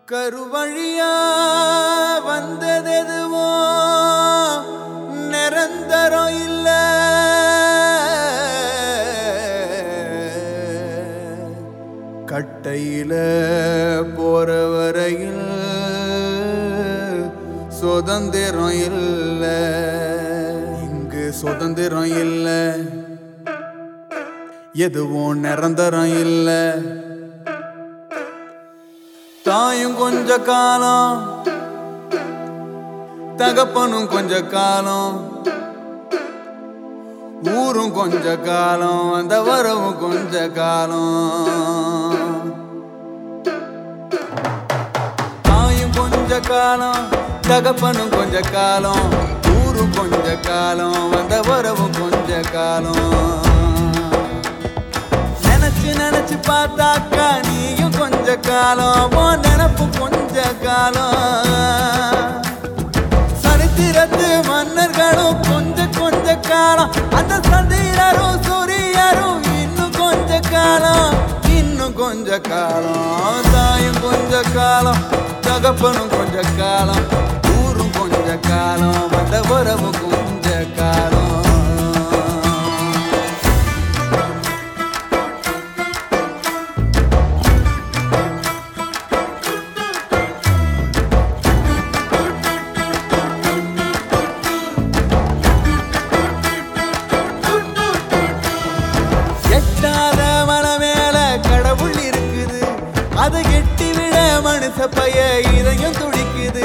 கருவழியா வந்ததெதுவோ நிரந்தரம் இல்ல கட்டையில போற வரையில் சுதந்திரம் இல்ல இங்கு சுதந்திரம் இல்ல எதுவும் நிரந்தரம் இல்லை தாயும் கொஞ்ச காலம் தகப்பனும் கொஞ்ச காலம் ஊரும் கொஞ்ச காலம் அந்த வரவும் கொஞ்ச காலம் தாயும் கொஞ்ச காலம் தகப்பனும் கொஞ்ச காலம் ஊரும் கொஞ்ச காலம் வந்த வரவும் கொஞ்ச காலம் நினைச்சு நினைச்சு பார்த்தாக்கா நீயும் கொஞ்ச காலம் உன் நினப்பு கொஞ்ச காலம் சரித்திரத்து மன்னர்களும் கொஞ்ச கொஞ்ச காலம் அந்த சந்திரரும் சூரியரும் இன்னும் கொஞ்ச காலம் இன்னும் கொஞ்ச காலம் தாயும் கொஞ்ச காலம் தகப்பனும் கொஞ்ச காலம் ஊரும் கொஞ்ச காலம் வந்த உறவு கொஞ்ச காலம் எட்டாத மன மேல கடவுள் இருக்குது அதை எட்டி விட மனுஷ பைய இதயம் துடிக்குது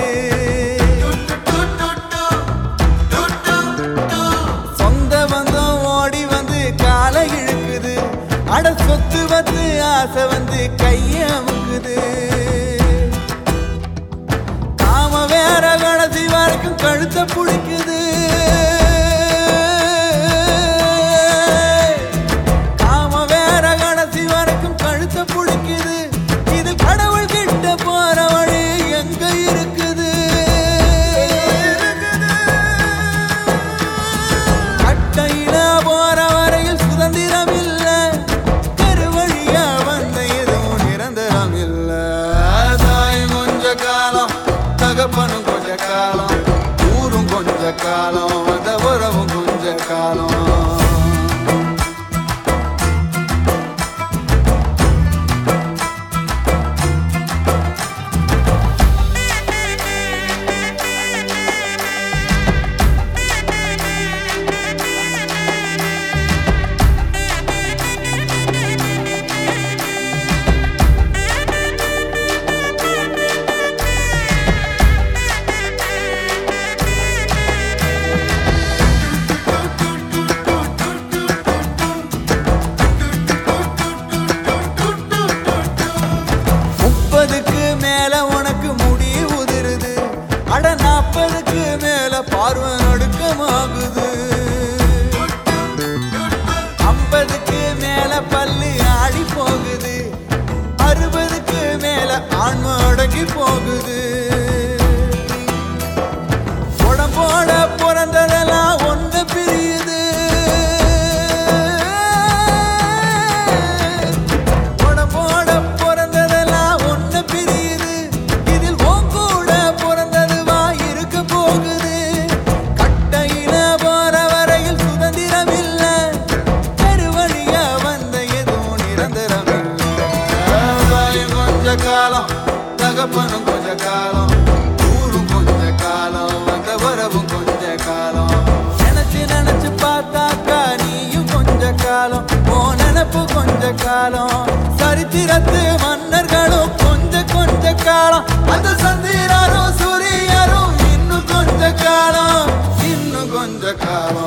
சொந்த பந்தம் ஓடி வந்து காலை இழுக்குது அட சொத்து வந்து ஆசை வந்து கைய அமுக்குது காம வேற கடைசி வரைக்கும் கழுத்தை பிடிக்குது காம வேற கடைசி வரைக்கும் கழுத்தை பிடிக்குது இது கடவுள் கிட்ட போற வழி எங்க இருக்குது கட்டையில போற வரையில் சுதந்திரம் இல்ல கருவழியா வந்த எதுவும் நிரந்தரம் இல்ல தாய் கொஞ்ச காலம் தகப்பனும் கொஞ்ச காலம் ஊரும் கொஞ்ச காலம் வந்த உறவும் கொஞ்ச காலம் முப்பதுக்கு மேல உனக்கு முடி உதிருது அட நாற்பதுக்கு மேல பார்வை நடுக்கமாகுது ஐம்பதுக்கு மேல பல்லு ஆடி போகுது அறுபதுக்கு மேல ஆன்ம அடங்கி போகுது உடம்போட பிறந்ததெல்லாம் ஒன்று பிரியுது உடம்போட பிறந்ததெல்லாம் ஒன்று பிரியுது இதில் உன் கூட பிறந்ததுவா இருக்க போகுது கட்டையில போற வரையில் சுதந்திரம் இல்ல கருவழியா வந்த எதுவும் நிரந்தரம் இல்ல கொஞ்ச காலம் தகப்பனும் கொஞ்ச காலம் ஊரும் கொஞ்ச காலம் வந்த வரவும் கொஞ்ச காலம் நினைச்சு நினைச்சு பார்த்தாக்கா நீயும் கொஞ்ச காலம் ஓ நினப்பு கொஞ்ச காலம் சரித்திரத்து மன்னர்களும் கொஞ்ச கொஞ்ச காலம் அந்த சந்திரரும் சூரியரும் இன்னும் கொஞ்ச காலம் இன்னும் கொஞ்ச காலம்